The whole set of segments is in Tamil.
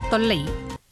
தொல்லை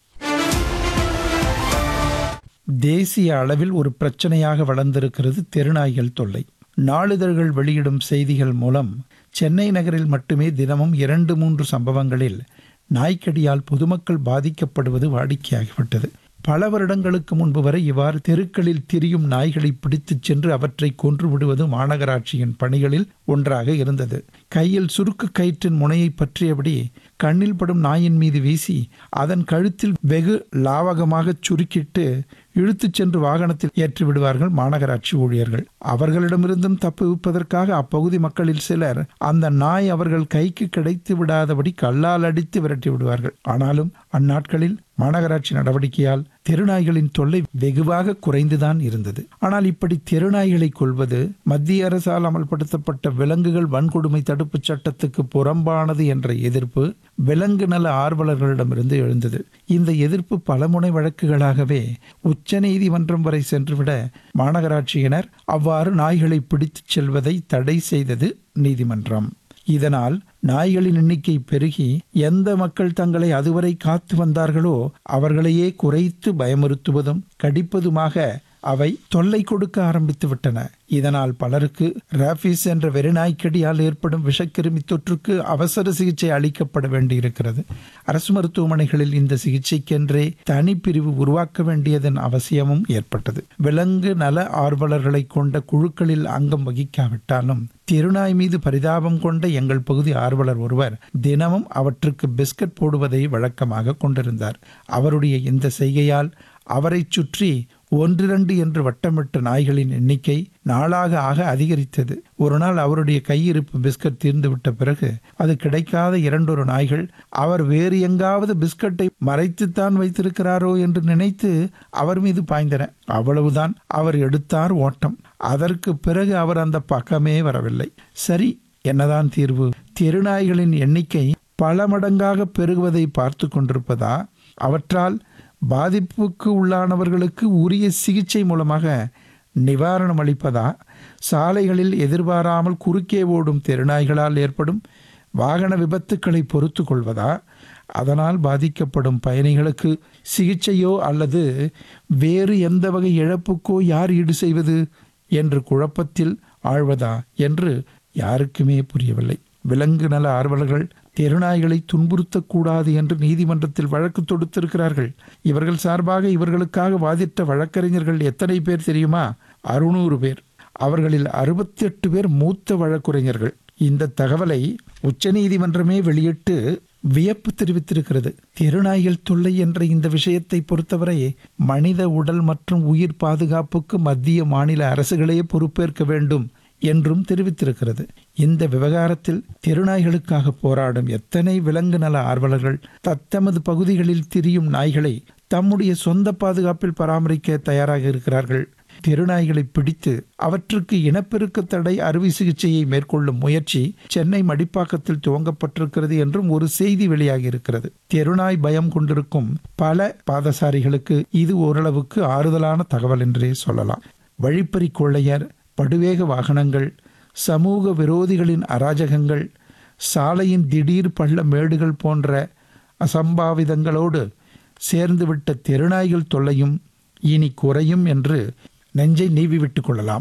தேசிய அளவில் ஒரு பிரச்சனையாக வளர்ந்திருக்கிறது தெருநாய்கள் தொல்லை நாளிதழ்கள் வெளியிடும் செய்திகள் மூலம் சென்னை நகரில் மட்டுமே தினமும் இரண்டு மூன்று சம்பவங்களில் நாய்க்கடியால் பொதுமக்கள் பாதிக்கப்படுவது வாடிக்கையாகிவிட்டது பல வருடங்களுக்கு முன்பு வரை இவ்வாறு தெருக்களில் திரியும் நாய்களை பிடித்துச் சென்று அவற்றை கொன்று விடுவது மாநகராட்சியின் பணிகளில் ஒன்றாக இருந்தது கையில் சுருக்கு கயிற்றின் முனையை பற்றியபடி கண்ணில் படும் நாயின் மீது வீசி அதன் கழுத்தில் வெகு லாவகமாகச் சுருக்கிட்டு இழுத்துச் சென்று வாகனத்தில் ஏற்றி விடுவார்கள் மாநகராட்சி ஊழியர்கள் அவர்களிடமிருந்தும் தப்புவிப்பதற்காக அப்பகுதி மக்களில் சிலர் அந்த நாய் அவர்கள் கைக்கு கிடைத்து விடாதபடி கல்லால் அடித்து விரட்டி விடுவார்கள் ஆனாலும் அந்நாட்களில் மாநகராட்சி நடவடிக்கையால் தெருநாய்களின் தொல்லை வெகுவாக குறைந்துதான் இருந்தது ஆனால் இப்படி தெருநாய்களை கொள்வது மத்திய அரசால் அமல்படுத்தப்பட்ட விலங்குகள் வன்கொடுமை தடுப்புச் சட்டத்துக்கு புறம்பானது என்ற எதிர்ப்பு விலங்கு நல ஆர்வலர்களிடமிருந்து எழுந்தது இந்த எதிர்ப்பு பலமுனை வழக்குகளாகவே உச்ச நீதிமன்றம் வரை சென்றுவிட மாநகராட்சியினர் அவ்வாறு நாய்களை பிடித்துச் செல்வதை தடை செய்தது நீதிமன்றம் இதனால் நாய்களின் எண்ணிக்கை பெருகி எந்த மக்கள் தங்களை அதுவரை காத்து வந்தார்களோ அவர்களையே குறைத்து பயமுறுத்துவதும் கடிப்பதுமாக அவை தொல்லை கொடுக்க ஆரம்பித்து விட்டன இதனால் பலருக்கு ராபிஸ் என்ற வெறிநாய்க்கடியால் ஏற்படும் விஷக்கிருமி தொற்றுக்கு அவசர சிகிச்சை அளிக்கப்பட வேண்டியிருக்கிறது அரசு மருத்துவமனைகளில் இந்த சிகிச்சைக்கென்றே தனிப்பிரிவு உருவாக்க வேண்டியதன் அவசியமும் ஏற்பட்டது விலங்கு நல ஆர்வலர்களை கொண்ட குழுக்களில் அங்கம் வகிக்காவிட்டாலும் திருநாய் மீது பரிதாபம் கொண்ட எங்கள் பகுதி ஆர்வலர் ஒருவர் தினமும் அவற்றுக்கு பிஸ்கட் போடுவதை வழக்கமாக கொண்டிருந்தார் அவருடைய இந்த செய்கையால் அவரைச் சுற்றி ஒன்றிரண்டு என்று வட்டமிட்ட நாய்களின் எண்ணிக்கை நாளாக ஆக அதிகரித்தது ஒரு நாள் அவருடைய கையிருப்பு பிஸ்கட் தீர்ந்துவிட்ட பிறகு அது கிடைக்காத இரண்டொரு நாய்கள் அவர் வேறு எங்காவது பிஸ்கட்டை மறைத்துத்தான் வைத்திருக்கிறாரோ என்று நினைத்து அவர் மீது பாய்ந்தன அவ்வளவுதான் அவர் எடுத்தார் ஓட்டம் அதற்கு பிறகு அவர் அந்த பக்கமே வரவில்லை சரி என்னதான் தீர்வு தெருநாய்களின் எண்ணிக்கை பல மடங்காக பெருகுவதை பார்த்து கொண்டிருப்பதா அவற்றால் பாதிப்புக்கு உள்ளானவர்களுக்கு உரிய சிகிச்சை மூலமாக நிவாரணம் அளிப்பதா சாலைகளில் எதிர்பாராமல் குறுக்கே ஓடும் தெருநாய்களால் ஏற்படும் வாகன விபத்துக்களை பொறுத்து கொள்வதா அதனால் பாதிக்கப்படும் பயணிகளுக்கு சிகிச்சையோ அல்லது வேறு எந்த வகை இழப்புக்கோ யார் ஈடு செய்வது என்று குழப்பத்தில் ஆழ்வதா என்று யாருக்குமே புரியவில்லை விலங்கு நல ஆர்வலர்கள் தெருநாய்களை துன்புறுத்தக்கூடாது என்று நீதிமன்றத்தில் வழக்கு தொடுத்திருக்கிறார்கள் இவர்கள் சார்பாக இவர்களுக்காக வாதிட்ட வழக்கறிஞர்கள் எத்தனை பேர் தெரியுமா அறுநூறு பேர் அவர்களில் அறுபத்தி எட்டு பேர் மூத்த வழக்குரைஞர்கள் இந்த தகவலை உச்சநீதிமன்றமே வெளியிட்டு வியப்பு தெரிவித்திருக்கிறது தெருநாய்கள் தொல்லை என்ற இந்த விஷயத்தை பொறுத்தவரை மனித உடல் மற்றும் உயிர் பாதுகாப்புக்கு மத்திய மாநில அரசுகளே பொறுப்பேற்க வேண்டும் என்றும் தெரிவித்திருக்கிறது இந்த விவகாரத்தில் தெருநாய்களுக்காக போராடும் எத்தனை விலங்கு நல ஆர்வலர்கள் தத்தமது பகுதிகளில் திரியும் நாய்களை தம்முடைய சொந்த பாதுகாப்பில் பராமரிக்க தயாராக இருக்கிறார்கள் தெருநாய்களை பிடித்து அவற்றுக்கு இனப்பெருக்க தடை அறுவை சிகிச்சையை மேற்கொள்ளும் முயற்சி சென்னை மடிப்பாக்கத்தில் துவங்கப்பட்டிருக்கிறது என்றும் ஒரு செய்தி வெளியாகி இருக்கிறது தெருநாய் பயம் கொண்டிருக்கும் பல பாதசாரிகளுக்கு இது ஓரளவுக்கு ஆறுதலான தகவல் என்றே சொல்லலாம் வழிப்பறி கொள்ளையர் படுவேக வாகனங்கள் சமூக விரோதிகளின் அராஜகங்கள் சாலையின் திடீர் பள்ள மேடுகள் போன்ற அசம்பாவிதங்களோடு சேர்ந்துவிட்ட தெருநாய்கள் தொல்லையும் இனி குறையும் என்று நெஞ்சை நீவி விட்டுக் கொள்ளலாம்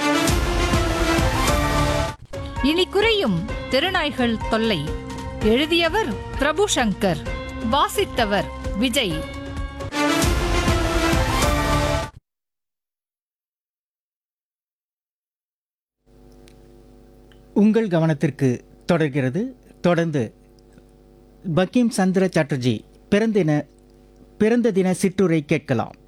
இனி குறையும் திருநாய்கள் தொல்லை எழுதியவர் பிரபு சங்கர் வாசித்தவர் விஜய் உங்கள் கவனத்திற்கு தொடர்கிறது தொடர்ந்து பக்கிம் சந்திர சாட்டர்ஜி பிறந்தின பிறந்த தின சிற்றுரை கேட்கலாம்